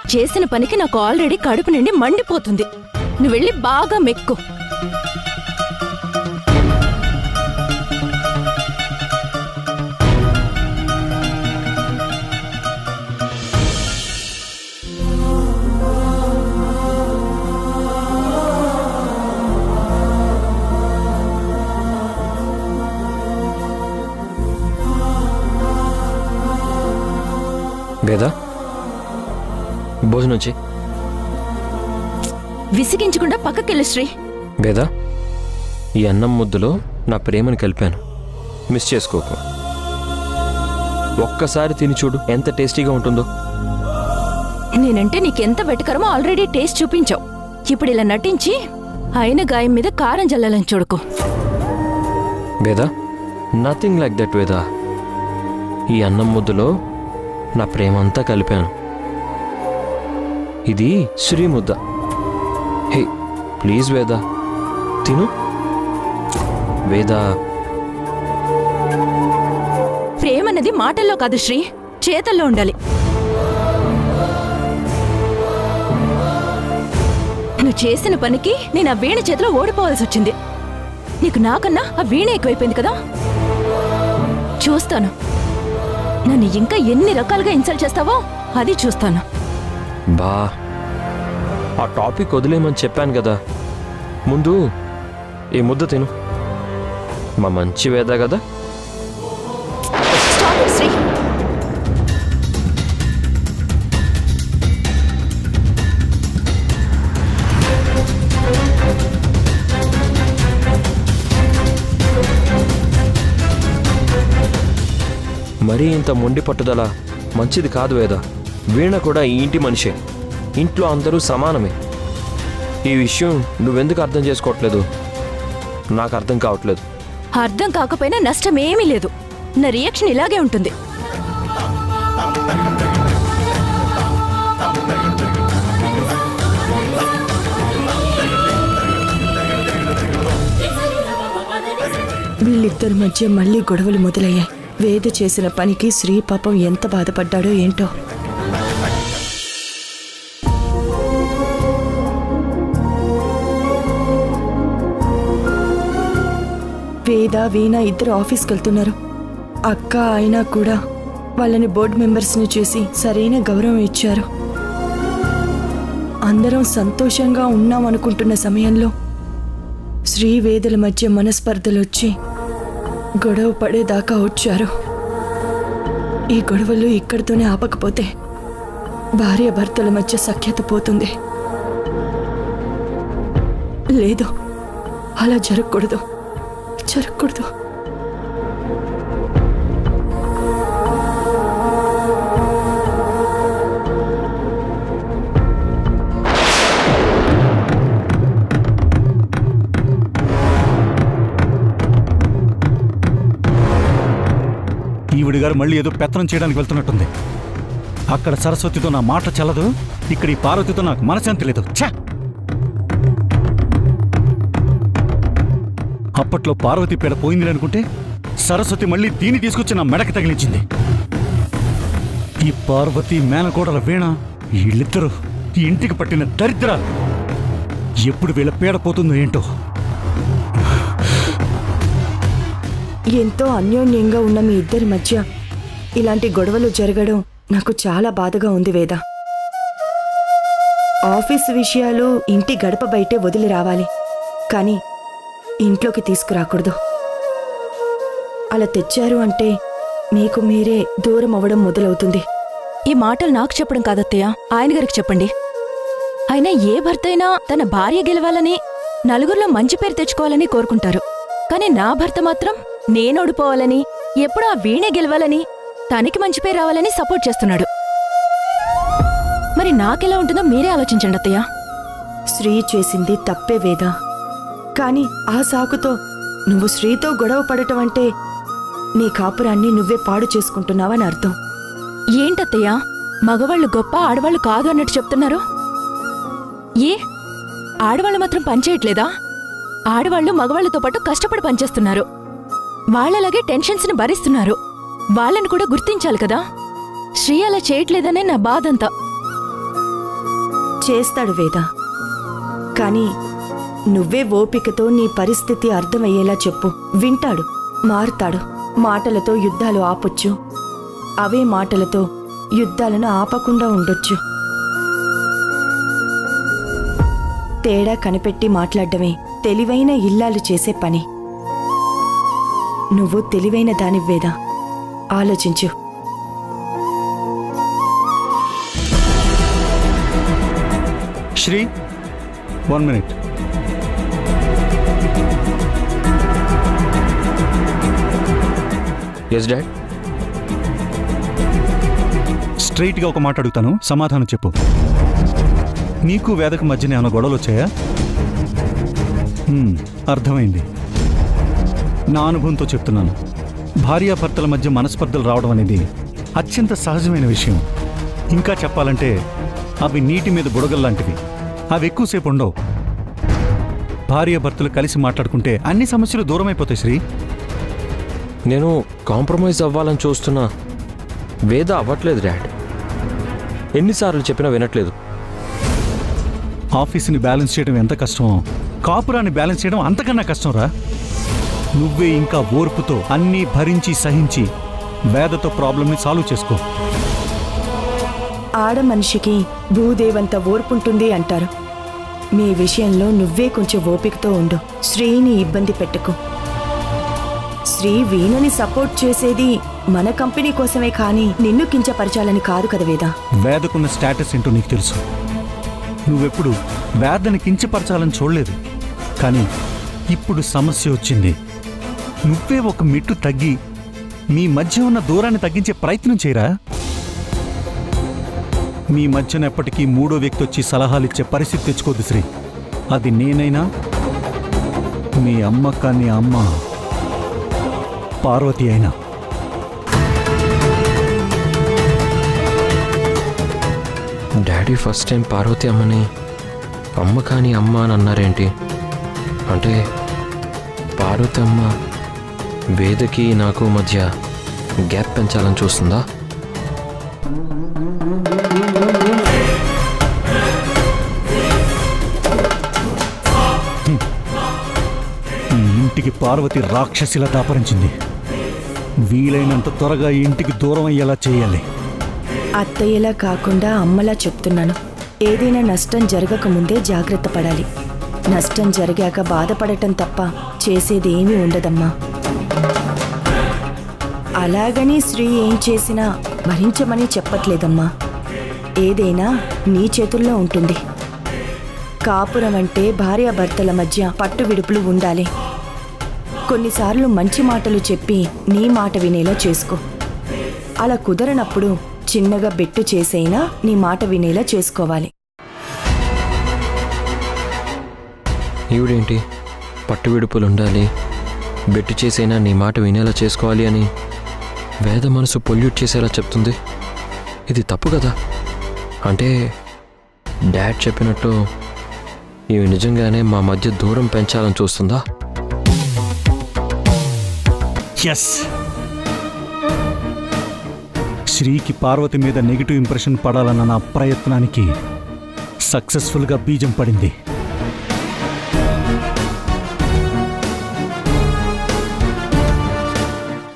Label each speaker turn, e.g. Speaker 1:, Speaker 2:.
Speaker 1: చేసిన పనికి నాకు ఆల్రెడీ కడుపు నిండి మండిపోతుంది నువ్వు వెళ్ళి బాగా మెక్కు
Speaker 2: వేదా భోజనం చేయి
Speaker 1: విసిగించకుండా పక్కకెళ్ళు శ్రీ
Speaker 2: వేదా ఈ అన్నం ముద్దలో నా ప్రేమని కలిపాను మిస్ చేసుకోకు ఒక్కసారి తిని చూడు ఎంత టేస్టీగా ఉంటుందో
Speaker 1: నేనంటే నీకెంత వెటకరమో ఆల్రెడీ టేస్ట్ చూపించావు ఇప్పుడు ఇలా నటించి అయిన గాయం మీద కారం జల్లాలని చూడుకో
Speaker 2: Veda nothing like that Veda ఈ అన్నం ముద్దలో నా ప్రేమంతా కలిపాను ఇది శ్రీ ముద్ద హే ప్లీజ్ వేదా తిను వేదా
Speaker 1: ప్రేమ అనేది మాటల్లో కాదు శ్రీ చేతల్లో ఉండాలి నువ్వు చేసిన పనికి నేను ఆ వీణ చేతిలో ఓడిపోవాల్సి వచ్చింది నీకు నాకన్నా ఆ వీణ ఎక్కువైపోయింది కదా చూస్తాను నన్ను ఇంకా ఎన్ని రకాలుగా ఇన్సల్ట్ చేస్తావో అది చూస్తాను
Speaker 2: బా ఆ టాపిక్ వదిలేయమని చెప్పాను కదా ముందు ఈ ముద్ద తిను మా మంచి వేద కదా
Speaker 1: Stop it, శ్రీ
Speaker 2: మరీ ఇంత మొండి పట్టుదల మంచిది కాదు వేద వీణ కూడా ఈ ఇంటి మనిషే ఇంట్లో అందరూ సమానమే ఈ విషయం నువ్వెందుకు అర్థం చేసుకోవట్లేదు నాకు అర్థం కావట్లేదు
Speaker 1: అర్థం కాకపోయినా నష్టం ఏమీ లేదు నా రియాక్షన్ ఇలాగే ఉంటుంది
Speaker 3: వీళ్ళిద్దరి మధ్య మళ్ళీ గొడవలు మొదలయ్యాయి వేద చేసిన పనికి శ్రీ పాపం ఎంత బాధపడ్డాడో ఏంటో వేద వీణ ఇద్దరు ఆఫీస్కి వెళ్తున్నారు అక్క అయినా కూడా వాళ్ళని బోర్డు మెంబర్స్ని చేసి సరైన గౌరవం ఇచ్చారు అందరం సంతోషంగా ఉన్నాం అనుకుంటున్న సమయంలో శ్రీవేదుల మధ్య మనస్పర్ధలు వచ్చి గొడవ పడేదాకా వచ్చారు ఈ గొడవలు ఇక్కడితోనే ఆపకపోతే భార్య భర్తల మధ్య సఖ్యత పోతుంది లేదు అలా జరగకూడదు జరగకూడదు
Speaker 4: ఈవిడ గారు మళ్ళీ ఏదో పెత్తనం చేయడానికి వెళ్తున్నట్టుంది అక్కడ సరస్వతితో నా మాట చెల్లదు ఇక్కడ ఈ పార్వతితో నాకు మనశాంతి లేదు ఛా అప్పట్లో పార్వతి పేడ పోయింది అనుకుంటే సరస్వతి మళ్ళీ దీన్ని తీసుకొచ్చి నా మెడకి తగిలించింది ఈ పార్వతి మేనకోడల వీణ వీళ్ళిద్దరూ ఈ ఇంటికి పట్టిన దరిద్రాలు ఎప్పుడు వీళ్ళ పీడ పోతుందో ఏంటో
Speaker 3: ఎంతో అన్యోన్యంగా ఉన్న మీ ఇద్దరి మధ్య ఇలాంటి గొడవలు జరగడం నాకు చాలా బాధగా ఉంది వేద ఆఫీస్ విషయాలు ఇంటి గడప బయటే వదిలి రావాలి కానీ ఇంట్లోకి తీసుకురాకూడదు అలా తెచ్చారు అంటే మీకు మీరే దూరం అవ్వడం మొదలవుతుంది
Speaker 1: ఈ మాటలు నాకు చెప్పడం కాదత్తయ్య ఆయన గారికి చెప్పండి అయినా ఏ భర్త అయినా తన భార్య గెలవాలని నలుగురిలో మంచి పేరు తెచ్చుకోవాలని కోరుకుంటారు కానీ నా భర్త మాత్రం నేను ఓడిపోవాలని ఎప్పుడూ ఆ వీణే గెలవాలని తనకి మంచి పేరు రావాలని సపోర్ట్ చేస్తున్నాడు మరి నాకెలా ఉంటుందో మీరే ఆలోచించండి అత్తయ్య
Speaker 3: శ్రీ చేసింది తప్పే వేద కాని ఆ సాకుతో నువ్వు శ్రీతో గొడవ పడటం అంటే నీ కాపురాన్ని నువ్వే పాడు చేసుకుంటున్నావని అర్థం
Speaker 1: ఏంటత్తయ్య మగవాళ్ళు గొప్ప ఆడవాళ్ళు కాదు అన్నట్టు చెప్తున్నారు ఏ ఆడవాళ్ళు మాత్రం పనిచేయట్లేదా ఆడవాళ్ళు మగవాళ్ళతో పాటు కష్టపడి పనిచేస్తున్నారు వాళ్ళలాగే టెన్షన్స్ ని భరిస్తున్నారు వాళ్ళని కూడా గుర్తించాలి కదా శ్రీ అలా చేయట్లేదనే నా బాధంతా
Speaker 3: చేస్తాడు వేద కానీ నువ్వే ఓపికతో నీ పరిస్థితి అర్థమయ్యేలా చెప్పు వింటాడు మారుతాడు మాటలతో యుద్ధాలు ఆపొచ్చు అవే మాటలతో యుద్ధాలను ఆపకుండా ఉండొచ్చు తేడా కనిపెట్టి మాట్లాడడమే తెలివైన ఇల్లాలు చేసే పని నువ్వు తెలివైన దానివ్వేదా ఆలోచించు
Speaker 4: Sri one minute
Speaker 2: yes dad
Speaker 4: స్ట్రైట్గా ఒక మాట అడుగుతాను సమాధానం చెప్పు నీకు వేదకు మధ్యన ఏమైనా గొడవలు వచ్చాయా హ్మ్, అర్థమైంది నా అనుభవంతో చెప్తున్నాను భార్యాభర్తల మధ్య మనస్పర్ధలు రావడం అనేది అత్యంత సహజమైన విషయం ఇంకా చెప్పాలంటే అవి నీటి మీద బుడగల్లాంటివి అవి ఎక్కువసేపు ఉండవు భార్యాభర్తలు కలిసి మాట్లాడుకుంటే అన్ని సమస్యలు దూరమైపోతాయి శ్రీ
Speaker 2: నేను కాంప్రమైజ్ అవ్వాలని చూస్తున్నా వేద అవ్వట్లేదు డాడ్ ఎన్నిసార్లు చెప్పినా వినట్లేదు
Speaker 4: ఆఫీస్ని బ్యాలెన్స్ చేయడం ఎంత కష్టమో కాపురాన్ని బ్యాలెన్స్ చేయడం అంతకన్నా కష్టంరా నువ్వే ఇంకా ఓర్పుతో అన్నీ భరించి సహించి వేదతో ప్రాబ్లంని సాల్వ్ చేసుకో
Speaker 3: ఆడ మనిషికి భూదేవంత ఓర్పుంటుంది అంటారు మీ విషయంలో నువ్వే కొంచెం ఓపికతో ఉండు శ్రీని ఇబ్బంది పెట్టుకు శ్రీ వీణని సపోర్ట్ చేసేది మన కంపెనీ కోసమే కానీ నిన్ను కించపరచాలని కాదు కదా వేదా
Speaker 4: వేదకున్న స్టేటస్ ఏంటో నీకు తెలుసు నువ్వెప్పుడు వేదని కించపరచాలని చూడలేదు కానీ ఇప్పుడు సమస్య వచ్చింది నువ్వే ఒక మెట్టు తగ్గి మీ మధ్య ఉన్న దూరాన్ని తగ్గించే ప్రయత్నం చేయరా మీ మధ్యన ఎప్పటికీ మూడో వ్యక్తి వచ్చి సలహాలిచ్చే పరిస్థితి తెచ్చుకోదు శ్రీ అది నేనైనా మీ అమ్మ కానీ అమ్మ పార్వతి అయినా
Speaker 2: డాడీ ఫస్ట్ టైం పార్వతి అమ్మని అమ్మ కాని అమ్మ అని అన్నారేంటి అంటే పార్వతి అమ్మ వేదకి నాకు మధ్య గ్యాప్ పెంచాలని చూస్తుందా
Speaker 4: ఈ ఇంటికి పార్వతి రాక్షసిలా దాపరించింది వీలైనంత త్వరగా ఈ ఇంటికి దూరం అయ్యేలా చేయాలి
Speaker 3: అత్తయ్యలా కాకుండా అమ్మలా చెప్తున్నాను ఏదైనా నష్టం జరగకముందే జాగ్రత్త పడాలి నష్టం జరిగాక బాధపడటం తప్ప చేసేది ఏమీ ఉండదమ్మా అలాగని శ్రీ ఏం చేసినా భరించమని చెప్పట్లేదమ్మా ఏదైనా నీ చేతుల్లో ఉంటుంది కాపురం అంటే భార్యాభర్తల మధ్య పట్టు విడుపులు ఉండాలి కొన్నిసార్లు మంచి మాటలు చెప్పి నీ మాట వినేలా చేసుకో అలా కుదరనప్పుడు చిన్నగా బెట్టు చేసైనా నీ మాట వినేలా చేసుకోవాలి
Speaker 2: ఈవిడేంటి పట్టు విడుపులు ఉండాలి బెట్టు చేసైనా నీ మాట వినేలా చేసుకోవాలి అని వేద మనసు పొల్యూట్ చేసేలా చెప్తుంది ఇది తప్పు కదా అంటే డాడ్ చెప్పినట్టు ఇవి నిజంగానే మా మధ్య దూరం పెంచాలని చూస్తుందా
Speaker 4: ఎస్ శ్రీకి పార్వతి మీద నెగిటివ్ ఇంప్రెషన్ పడాలన్న నా ప్రయత్నానికి సక్సెస్ఫుల్గా బీజం పడింది